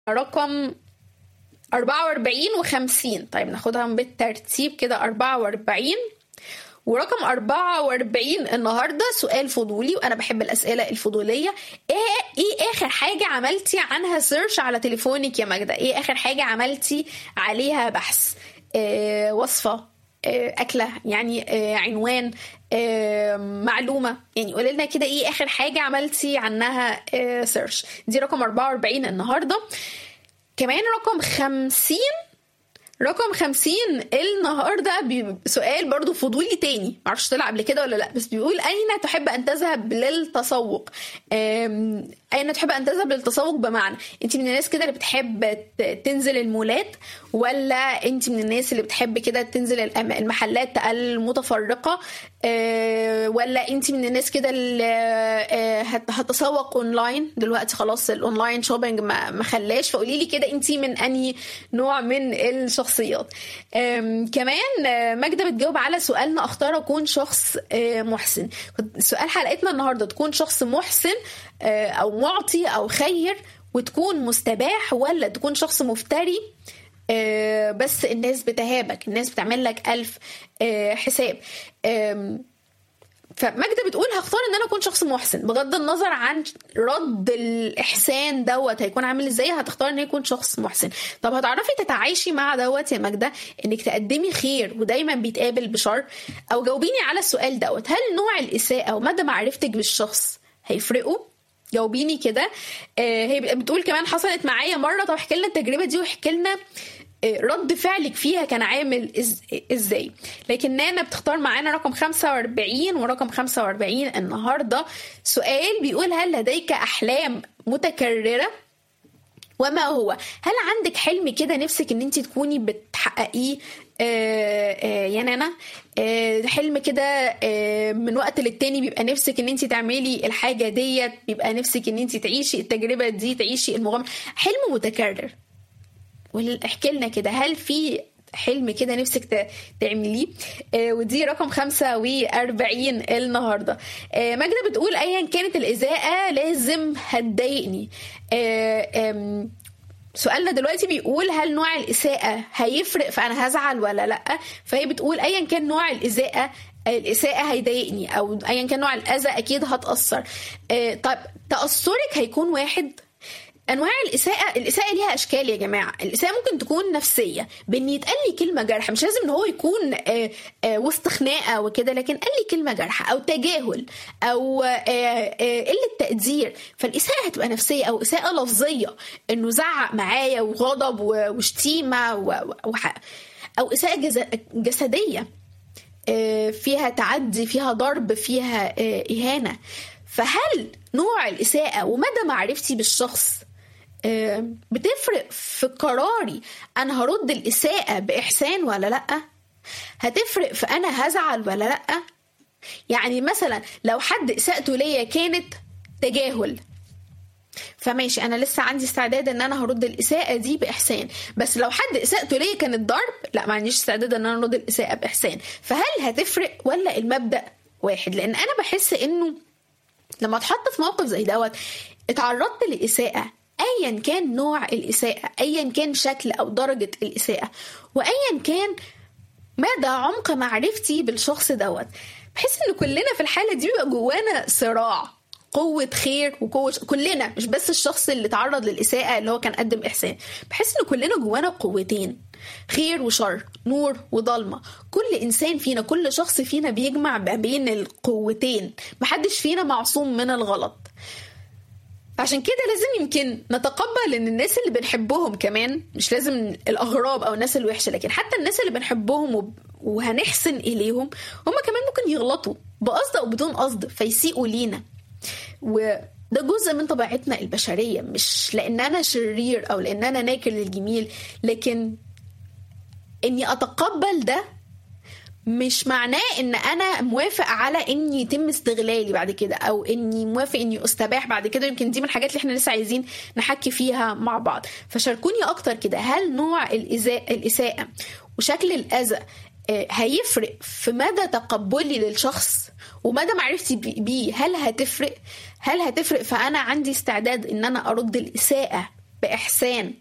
رقم 44 و50 طيب ناخدهم بالترتيب كده 44 ورقم 44 النهارده سؤال فضولي وانا بحب الاسئله الفضوليه ايه ايه اخر حاجه عملتي عنها سيرش على تليفونك يا ماجده ايه اخر حاجه عملتي عليها بحث إيه وصفه إيه اكله يعني إيه عنوان إيه معلومه يعني قولي لنا كده ايه اخر حاجه عملتي عنها إيه سيرش دي رقم 44 النهارده كمان رقم 50 رقم 50 النهارده سؤال برضو فضولي تاني معرفش طلع قبل كده ولا لا بس بيقول اين تحب ان تذهب للتسوق اين تحب ان تذهب للتسوق بمعنى انت من الناس كده اللي بتحب تنزل المولات ولا انت من الناس اللي بتحب كده تنزل المحلات المتفرقه ولا انت من الناس كده اللي هتسوق اونلاين دلوقتي خلاص الاونلاين شوبينج ما خلاش فقولي لي كده انت من انهي نوع من الشخصيات كمان ماجده بتجاوب على سؤالنا اختار اكون شخص محسن سؤال حلقتنا النهارده تكون شخص محسن او معطي او خير وتكون مستباح ولا تكون شخص مفتري بس الناس بتهابك الناس بتعمل لك ألف حساب فماجدة بتقول هختار ان انا اكون شخص محسن بغض النظر عن رد الاحسان دوت هيكون عامل ازاي هتختار ان يكون شخص محسن طب هتعرفي تتعايشي مع دوت يا ماجدة انك تقدمي خير ودايما بيتقابل بشر او جاوبيني على السؤال دوت هل نوع الاساءة ومدى معرفتك بالشخص هيفرقوا جاوبيني كده آه هي بتقول كمان حصلت معايا مره طب احكي لنا التجربه دي واحكي لنا رد فعلك فيها كان عامل إز... ازاي لكن نانا بتختار معانا رقم 45 ورقم 45 النهارده سؤال بيقول هل لديك احلام متكرره وما هو هل عندك حلم كده نفسك ان انت تكوني بتحققيه آه آه يا نانا آه حلم كده من وقت للتاني بيبقى نفسك ان انت تعملي الحاجه ديت بيبقى نفسك ان انت تعيشي التجربه دي تعيشي المغامره حلم متكرر واحكي لنا كده هل في حلم كده نفسك تعمليه آه ودي رقم 45 النهارده آه ماجدة بتقول ايا كانت الاذاءه لازم هتضايقني آه سؤالنا دلوقتي بيقول هل نوع الاساءه هيفرق فانا هزعل ولا لا فهي بتقول ايا كان نوع الاساءه الإساءة هيضايقني أو أيا كان نوع الأذى أكيد هتأثر طب تأثرك هيكون واحد انواع الاساءه الاساءه ليها اشكال يا جماعه الاساءه ممكن تكون نفسيه بان يتقال لي كلمه جارحه مش لازم ان هو يكون آآ آآ وسط خناقه وكده لكن قال لي كلمه جارحه او تجاهل او قله تقدير فالاساءه هتبقى نفسيه او اساءه لفظيه انه زعق معايا وغضب وشتيمه او اساءه جسديه فيها تعدي فيها ضرب فيها اهانه فهل نوع الاساءه ومدى معرفتي بالشخص بتفرق في قراري انا هرد الاساءه باحسان ولا لا هتفرق في انا هزعل ولا لا يعني مثلا لو حد اساءته ليا كانت تجاهل فماشي انا لسه عندي استعداد ان انا هرد الاساءه دي باحسان بس لو حد اساءته ليا كانت ضرب لا ما عنديش استعداد ان انا ارد الاساءه باحسان فهل هتفرق ولا المبدا واحد لان انا بحس انه لما اتحط في موقف زي دوت اتعرضت لاساءه ايا كان نوع الاساءه ايا كان شكل او درجه الاساءه وايا كان مدى عمق معرفتي بالشخص دوت بحس ان كلنا في الحاله دي بيبقى جوانا صراع قوة خير وقوة كلنا مش بس الشخص اللي تعرض للإساءة اللي هو كان قدم إحسان بحس إن كلنا جوانا قوتين خير وشر نور وضلمة كل إنسان فينا كل شخص فينا بيجمع ما بين القوتين محدش فينا معصوم من الغلط عشان كده لازم يمكن نتقبل ان الناس اللي بنحبهم كمان مش لازم الاغراب او الناس الوحشه لكن حتى الناس اللي بنحبهم وهنحسن اليهم هم كمان ممكن يغلطوا بقصد او بدون قصد فيسيئوا لينا وده جزء من طبيعتنا البشريه مش لان انا شرير او لان انا ناكر للجميل لكن اني اتقبل ده مش معناه ان انا موافق على ان يتم استغلالي بعد كده او اني موافق اني استباح بعد كده يمكن دي من الحاجات اللي احنا لسه عايزين نحكي فيها مع بعض فشاركوني اكتر كده هل نوع الإزاء الاساءه وشكل الاذى هيفرق في مدى تقبلي للشخص ومدى معرفتي بيه هل هتفرق هل هتفرق فانا عندي استعداد ان انا ارد الاساءه باحسان